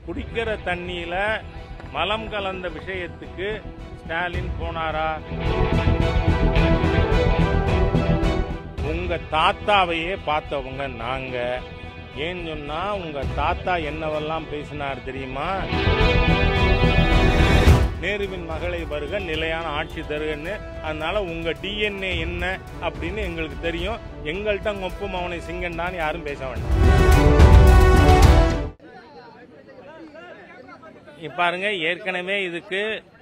குடிக்கிற தண்ணியில மலம் கலந்த விஷயத்துக்கு ஸ்டாலின் போனாரா உங்க தாத்தாவையே பார்த்தவங்க நாங்க ஏன்னு சொன்னா உங்க தாத்தா என்னவெல்லாம் பேசினார் தெரியுமா நேருவின் மகளை வருக நிலையான ஆட்சி தருகன்னு அதனால உங்க டிஎன்ஏ என்ன அப்படின்னு எங்களுக்கு தெரியும் எங்கள்கிட்ட கொப்பு மவனை சிங்கண்டான்னு யாரும் பேச வேண்டாம் இப்ப பாருங்க ஏற்கனவே இதுக்கு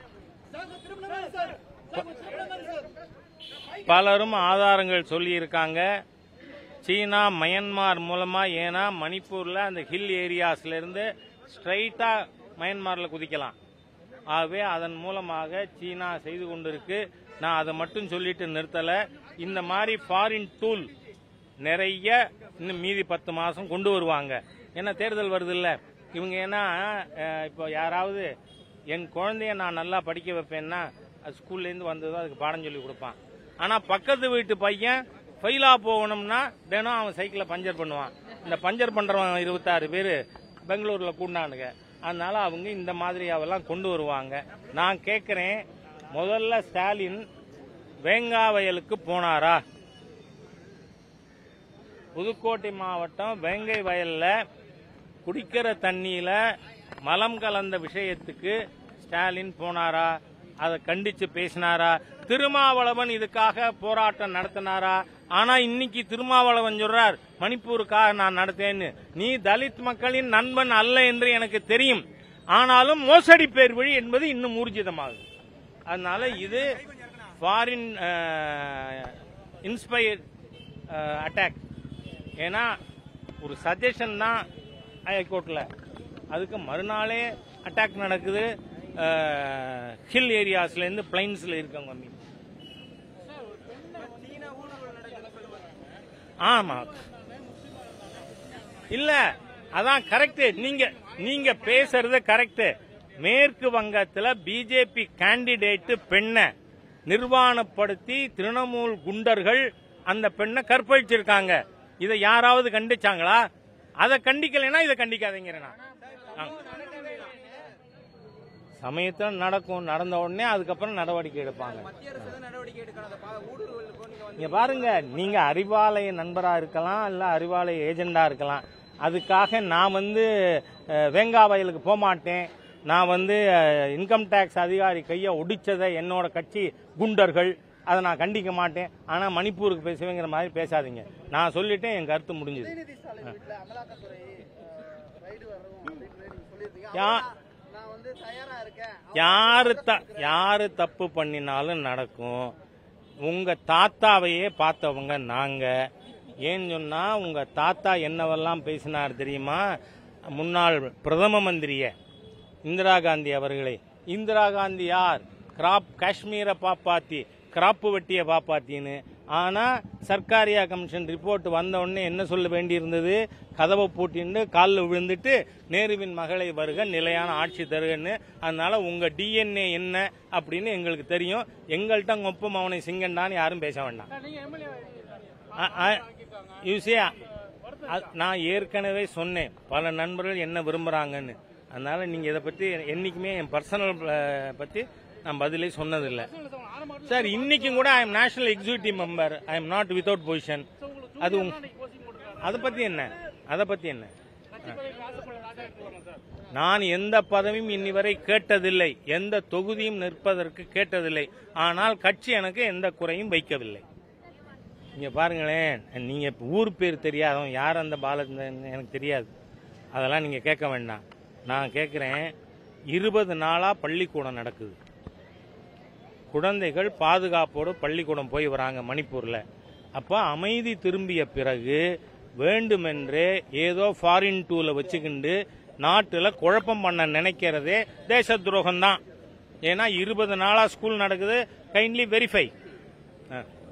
பலரும் ஆதாரங்கள் சொல்லியிருக்காங்க சீனா மயன்மார் மூலமா ஏன்னா மணிப்பூர்ல அந்த ஹில் ஏரியாஸ்ல இருந்து ஸ்ட்ரைட்டா மயன்மார்ல குதிக்கலாம் ஆகவே அதன் மூலமாக சீனா செய்து கொண்டிருக்கு நான் அதை மட்டும் சொல்லிட்டு நிறுத்தல இந்த மாதிரி ஃபாரின் டூல் நிறைய இன்னும் மீதி பத்து மாசம் கொண்டு வருவாங்க ஏன்னா தேர்தல் வருது இல்ல இவங்க ஏன்னா அஹ், இப்போ யாராவது என் குழந்தைய நான் நல்லா படிக்க வைப்பேன்னா அது ஸ்கூல்ல இருந்து வந்ததும் அதுக்கு பாடம் சொல்லி கொடுப்பான் ஆனா பக்கத்து வீட்டு பையன் ஃபெயிலா போகணும்னா தினம் அவன் சைக்கிளை பஞ்சர் பண்ணுவான் இந்த பஞ்சர் பண்றவன் இருபத்தாறு பேர் பெங்களூர்ல கூண்டானுங்க அதனால அவங்க இந்த மாதிரி அவெல்லாம் கொண்டு வருவாங்க நான் கேட்கிறேன் முதல்ல ஸ்டாலின் வேங்காவயலுக்கு போனாரா புதுக்கோட்டை மாவட்டம் வேங்கை வயல்ல குடிக்கிற தண்ணியில மலம் கலந்த விஷயத்துக்கு ஸ்டாலின் போனாரா அதை கண்டிச்சு பேசினாரா திருமாவளவன் இதுக்காக போராட்டம் நடத்தினாரா ஆனா இன்னைக்கு திருமாவளவன் சொல்றார் மணிப்பூருக்காக நான் நடத்தேன்னு நீ தலித் மக்களின் நண்பன் அல்ல என்று எனக்கு தெரியும் ஆனாலும் மோசடி பேர் வழி என்பது இன்னும் ஊர்ஜிதமாகுது அதனால இது ஃபாரின் இன்ஸ்பயர் அட்டாக் ஏன்னா ஒரு சஜஷன் தான் ஹைகோர்ட்டில் அதுக்கு மறுநாளே அட்டாக் நடக்குது ஹில் ஏரியாஸ்லேருந்து பிளைன்ஸில் இருக்கவங்க மீன் ஆமா இல்ல அதான் கரெக்ட் நீங்க நீங்க பேசுறது கரெக்ட் மேற்கு வங்கத்துல பிஜேபி கேண்டிடேட் பெண்ணை நிர்வாணப்படுத்தி திரிணமூல் குண்டர்கள் அந்த பெண்ணை கற்பழிச்சிருக்காங்க இதை யாராவது கண்டிச்சாங்களா அதை கண்டிக்கலைன்னா இதை கண்டிக்காதீங்கிறேன் நான். ஆ. சமயத்துல நடக்கும் நடந்த உடனே அதுக்கப்புறம் நடவடிக்கை எடுப்பாங்க மத்திய அரசு தான் நடவடிக்கை எடுக்கணும் அந்த பா- ஊடுருவல் இப்போ நீங்க வந்து இங்க பாருங்க நீங்க அறிவாலய நண்பரா இருக்கலாம் இல்ல அறிவாலய ஏஜெண்டா இருக்கலாம் அதுக்காக நான் வந்து அஹ், வேங்கா வயலுக்கு போக மாட்டேன் நான் வந்து இன்கம் டேக்ஸ் அதிகாரி கையை ஒடிச்சதை என்னோட கட்சி குண்டர்கள் அதை நான் கண்டிக்க மாட்டேன் ஆனா மணிப்பூருக்கு பேசுவேங்கிற மாதிரி பேசாதீங்க நான் சொல்லிட்டேன் என் கருத்து முடிஞ்சது உதயநிதி ஸ்டாலின் வீட்டுல அமலாக்கத்துறை ரைடு வரும் அப்படின்னு நீங்க சொல்லியிருந்தீங்க யா- அவர்தான் நான் வந்து தயாரா இருக்கேன் யாரு த யாரு தப்பு பண்ணினாலும் நடக்கும் உங்க தாத்தாவையே பார்த்தவங்க நாங்க ஏன்னு சொன்னா உங்க தாத்தா என்னவெல்லாம் பேசினார் தெரியுமா முன்னாள் பிரதம மந்திரிய இந்திரா காந்தி அவர்களே இந்திரா காந்தி யார் கிராப் காஷ்மீரை பாப்பாத்தி கிராப்பு வெட்டிய பாப்பாத்தின்னு ஆனா சர்க்காரியா கமிஷன் ரிப்போர்ட் வந்த உடனே என்ன சொல்ல வேண்டியிருந்தது கதவை பூட்டிண்டு காலில் விழுந்துட்டு நேருவின் மகளை வருக நிலையான ஆட்சி தருகன்னு அதனால உங்க டிஎன்ஏ என்ன அப்படின்னு எங்களுக்கு தெரியும் எங்கள்கிட்ட கொப்பம் அவனை சிங்கண்டான்னு யாரும் பேச வேண்டாம் You see, அ- நான் ஏற்கனவே சொன்னேன் பல நண்பர்கள் என்ன விரும்புறாங்கன்னு அதனால நீங்க இதை பத்தி என்னைக்குமே என் பர்சனல் பத்தி நான் பதிலே சொன்னதில்லை சார் இன்னைக்கும் கூட I am national executive member I am not without position அது உங்க- அதை பத்தி என்ன அதை பத்தி என்ன நான் எந்த பதவியும் இன்னி வரை கேட்டதில்லை எந்த தொகுதியும் நிற்பதற்கு கேட்டதில்லை ஆனால் கட்சி எனக்கு எந்த குறையும் வைக்கவில்லை இங்க பாருங்களேன் நீங்க இப்ப ஊர் பேர் தெரியாதவன் யார் அந்த பாலச்சந்திரன் எனக்கு தெரியாது அதெல்லாம் நீங்க கேட்க வேண்டாம் நான் கேட்கிறேன் இருபது நாளா பள்ளிக்கூடம் நடக்குது குழந்தைகள் பாதுகாப்போடு பள்ளிக்கூடம் போய் வராங்க மணிப்பூர்ல அப்ப அமைதி திரும்பிய பிறகு வேண்டுமென்றே ஏதோ ஃபாரின் டூல வச்சுக்கிண்டு நாட்டுல குழப்பம் பண்ண நினைக்கிறதே தேச துரோகம் தான் ஏன்னா இருபது நாளா ஸ்கூல் நடக்குது கைண்ட்லி வெரிஃபை